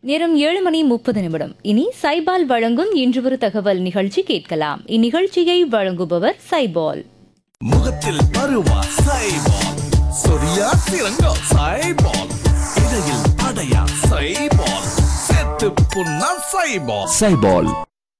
நேரம் ஏழு மணி முப்பது நிமிடம் இனி சைபால் வழங்கும் இன்று ஒரு தகவல் நிகழ்ச்சி கேட்கலாம் இந்நிகழ்ச்சியை வழங்குபவர் சைபால் முகத்தில் பருவா சைபால் சொரியா சிறங்கோ சைபால் இடையில் அடையா சைபால் செத்து புண்ணா சைபால் சைபால்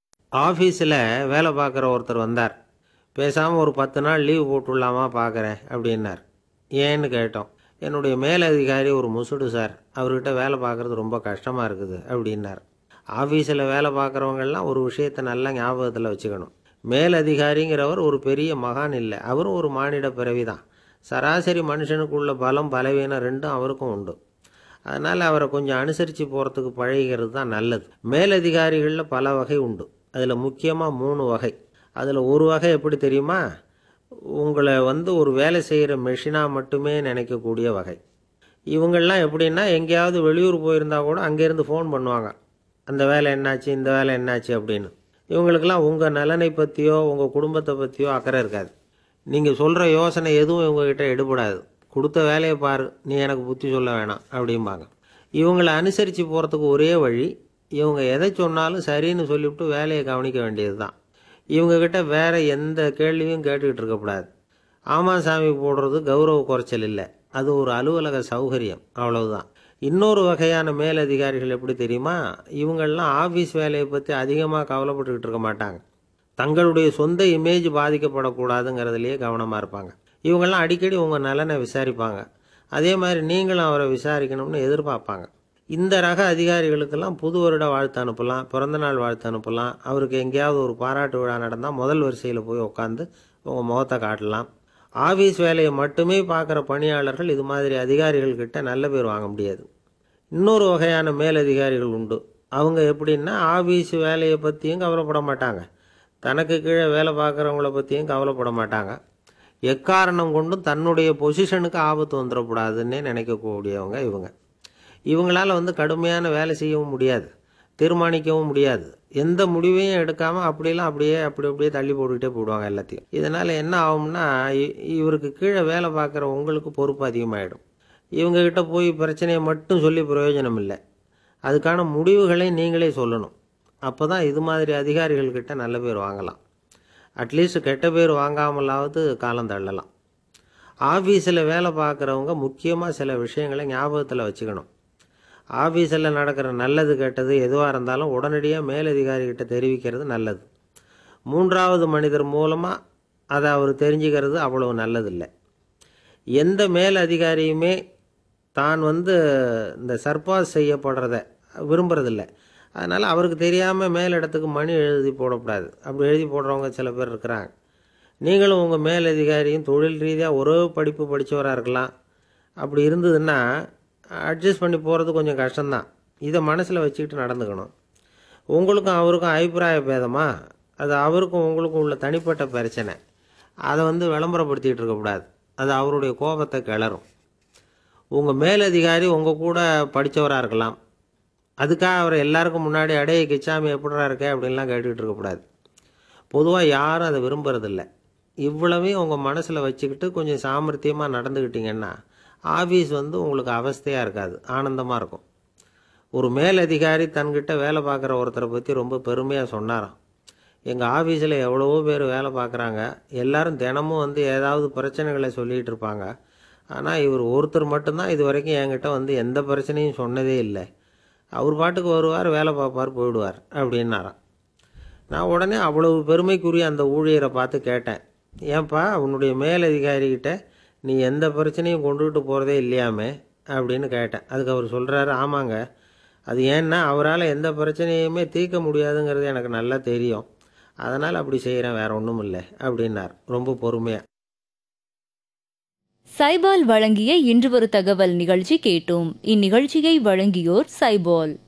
ஆஃபீஸில் வேலை பார்க்குற ஒருத்தர் வந்தார் பேசாமல் ஒரு பத்து நாள் லீவ் போட்டுடலாமா பார்க்குறேன் அப்படின்னார் ஏன்னு கேட்டோம் என்னுடைய மேலதிகாரி ஒரு முசுடு சார் அவர்கிட்ட வேலை பார்க்குறது ரொம்ப கஷ்டமாக இருக்குது அப்படின்னார் ஆஃபீஸில் வேலை பார்க்குறவங்கெல்லாம் ஒரு விஷயத்தை நல்லா ஞாபகத்தில் வச்சுக்கணும் மேலதிகாரிங்கிறவர் ஒரு பெரிய மகான் இல்லை அவரும் ஒரு மானிட பிறவி தான் சராசரி மனுஷனுக்குள்ள பலம் பலவீனம் ரெண்டும் அவருக்கும் உண்டு அதனால் அவரை கொஞ்சம் அனுசரித்து போகிறதுக்கு பழகிக்கிறது தான் நல்லது மேலதிகாரிகளில் பல வகை உண்டு அதில் முக்கியமாக மூணு வகை அதில் ஒரு வகை எப்படி தெரியுமா உங்களை வந்து ஒரு வேலை செய்கிற மெஷினாக மட்டுமே நினைக்கக்கூடிய வகை இவங்கெல்லாம் எப்படின்னா எங்கேயாவது வெளியூர் போயிருந்தா கூட அங்கேருந்து ஃபோன் பண்ணுவாங்க அந்த வேலை என்னாச்சு இந்த வேலை என்னாச்சு அப்படின்னு இவங்களுக்கெல்லாம் உங்கள் நலனை பற்றியோ உங்கள் குடும்பத்தை பற்றியோ அக்கறை இருக்காது நீங்கள் சொல்கிற யோசனை எதுவும் இவங்ககிட்ட எடுபடாது கொடுத்த வேலையை பாரு நீ எனக்கு புத்தி சொல்ல வேணாம் அப்படிம்பாங்க இவங்களை அனுசரித்து போகிறதுக்கு ஒரே வழி இவங்க எதை சொன்னாலும் சரின்னு சொல்லிவிட்டு வேலையை கவனிக்க வேண்டியது தான் இவங்கக்கிட்ட வேற எந்த கேள்வியும் கேட்டுக்கிட்டு இருக்கக்கூடாது ஆமாம் சாமி போடுறது கௌரவ குறைச்சல் இல்லை அது ஒரு அலுவலக சௌகரியம் அவ்வளவுதான் இன்னொரு வகையான மேலதிகாரிகள் எப்படி தெரியுமா இவங்கெல்லாம் ஆஃபீஸ் வேலையை பற்றி அதிகமாக கவலைப்பட்டுக்கிட்டு இருக்க மாட்டாங்க தங்களுடைய சொந்த இமேஜ் பாதிக்கப்படக்கூடாதுங்கிறதுலையே கவனமாக இருப்பாங்க இவங்கெல்லாம் அடிக்கடி உங்கள் நலனை விசாரிப்பாங்க அதே மாதிரி நீங்களும் அவரை விசாரிக்கணும்னு எதிர்பார்ப்பாங்க இந்த ரக அதிகாரிகளுக்கெல்லாம் புது வருட வாழ்த்து அனுப்பலாம் பிறந்தநாள் வாழ்த்து அனுப்பலாம் அவருக்கு எங்கேயாவது ஒரு பாராட்டு விழா நடந்தால் முதல் வரிசையில் போய் உட்காந்து உங்கள் முகத்தை காட்டலாம் ஆஃபீஸ் வேலையை மட்டுமே பார்க்குற பணியாளர்கள் இது மாதிரி அதிகாரிகள்கிட்ட நல்ல பேர் வாங்க முடியாது இன்னொரு வகையான மேலதிகாரிகள் உண்டு அவங்க எப்படின்னா ஆஃபீஸ் வேலையை பற்றியும் கவலைப்பட மாட்டாங்க தனக்கு கீழே வேலை பார்க்குறவங்கள பற்றியும் கவலைப்பட மாட்டாங்க எக்காரணம் கொண்டும் தன்னுடைய பொசிஷனுக்கு ஆபத்து வந்துடக்கூடாதுன்னே நினைக்கக்கூடியவங்க இவங்க இவங்களால வந்து கடுமையான வேலை செய்யவும் முடியாது தீர்மானிக்கவும் முடியாது எந்த முடிவையும் எடுக்காமல் அப்படிலாம் அப்படியே அப்படி அப்படியே தள்ளி போட்டுக்கிட்டே போடுவாங்க எல்லாத்தையும் இதனால் என்ன ஆகும்னா இ- இவருக்கு கீழே வேலை பார்க்குற உங்களுக்கு பொறுப்பு அதிகமாகிடும் இவங்ககிட்ட போய் பிரச்சனையை மட்டும் சொல்லி பிரயோஜனம் இல்லை அதுக்கான முடிவுகளை நீங்களே சொல்லணும் அப்போ தான் இது மாதிரி அதிகாரிகள்கிட்ட நல்ல பேர் வாங்கலாம் அட்லீஸ்ட் கெட்ட பேர் வாங்காமலாவது காலம் தள்ளலாம் ஆஃபீஸில் வேலை பார்க்குறவங்க முக்கியமாக சில விஷயங்களை ஞாபகத்தில் வச்சுக்கணும் ஆஃபீஸில் நடக்கிற நல்லது கெட்டது எதுவாக இருந்தாலும் உடனடியாக மேலதிகாரிகிட்ட தெரிவிக்கிறது நல்லது மூன்றாவது மனிதர் மூலமாக அதை அவர் தெரிஞ்சுக்கிறது அவ்வளவு நல்லதில்லை எந்த மேல் அதிகாரியுமே தான் வந்து இந்த சர்பாஸ் செய்யப்படுறத விரும்புறதில்ல அதனால் அவருக்கு தெரியாமல் மேலிடத்துக்கு மணி எழுதி போடக்கூடாது அப்படி எழுதி போடுறவங்க சில பேர் இருக்கிறாங்க நீங்களும் உங்கள் மேலதிகாரியும் தொழில் ரீதியாக ஒரே படிப்பு படித்தவராக இருக்கலாம் அப்படி இருந்ததுன்னா அட்ஜஸ்ட் பண்ணி போகிறது கொஞ்சம் கஷ்டம்தான் இதை மனசில் வச்சுக்கிட்டு நடந்துக்கணும் உங்களுக்கும் அவருக்கும் அபிப்பிராய பேதமா அது அவருக்கும் உங்களுக்கும் உள்ள தனிப்பட்ட பிரச்சனை அதை வந்து விளம்பரப்படுத்திக்கிட்டு இருக்கக்கூடாது அது அவருடைய கோபத்தை கிளறும் உங்கள் மேலதிகாரி உங்கள் கூட படித்தவராக இருக்கலாம் அதுக்காக அவர் எல்லாருக்கும் முன்னாடி அடைய கிச்சாமி எப்படிடா இருக்கே அப்படின்லாம் கேட்டுக்கிட்டு இருக்கக்கூடாது பொதுவாக யாரும் அதை விரும்புறதில்ல இவ்வளவையும் உங்கள் மனசில் வச்சுக்கிட்டு கொஞ்சம் சாமர்த்தியமாக நடந்துக்கிட்டீங்கன்னா ஆஃபீஸ் வந்து உங்களுக்கு அவஸ்தையாக இருக்காது ஆனந்தமாக இருக்கும் ஒரு மேலதிகாரி தன்கிட்ட வேலை பார்க்குற ஒருத்தரை பற்றி ரொம்ப பெருமையாக சொன்னாராம் எங்கள் ஆஃபீஸில் எவ்வளவோ பேர் வேலை பார்க்குறாங்க எல்லாரும் தினமும் வந்து ஏதாவது பிரச்சனைகளை சொல்லிகிட்டு இருப்பாங்க ஆனால் இவர் ஒருத்தர் மட்டும்தான் இது வரைக்கும் என்கிட்ட வந்து எந்த பிரச்சனையும் சொன்னதே இல்லை அவர் பாட்டுக்கு வருவார் வேலை பார்ப்பார் போயிடுவார் அப்படின்னாராம் நான் உடனே அவ்வளவு பெருமைக்குரிய அந்த ஊழியரை பார்த்து கேட்டேன் ஏன்பா உன்னுடைய மேலதிகாரிகிட்ட நீ எந்த பிரச்சனையும் கொண்டுகிட்டு போகிறதே இல்லையாமே அப்படின்னு கேட்டேன் அதுக்கு அவர் சொல்கிறாரு ஆமாங்க அது ஏன்னா அவரால் எந்த பிரச்சனையுமே தீர்க்க முடியாதுங்கிறது எனக்கு நல்லா தெரியும் அதனால் அப்படி செய்கிறேன் வேற ஒன்றும் இல்லை அப்படின்னார் ரொம்ப பொறுமையாக சைபால் வழங்கிய இன்று ஒரு தகவல் நிகழ்ச்சி கேட்டோம் இந்நிகழ்ச்சியை வழங்கியோர் சைபால்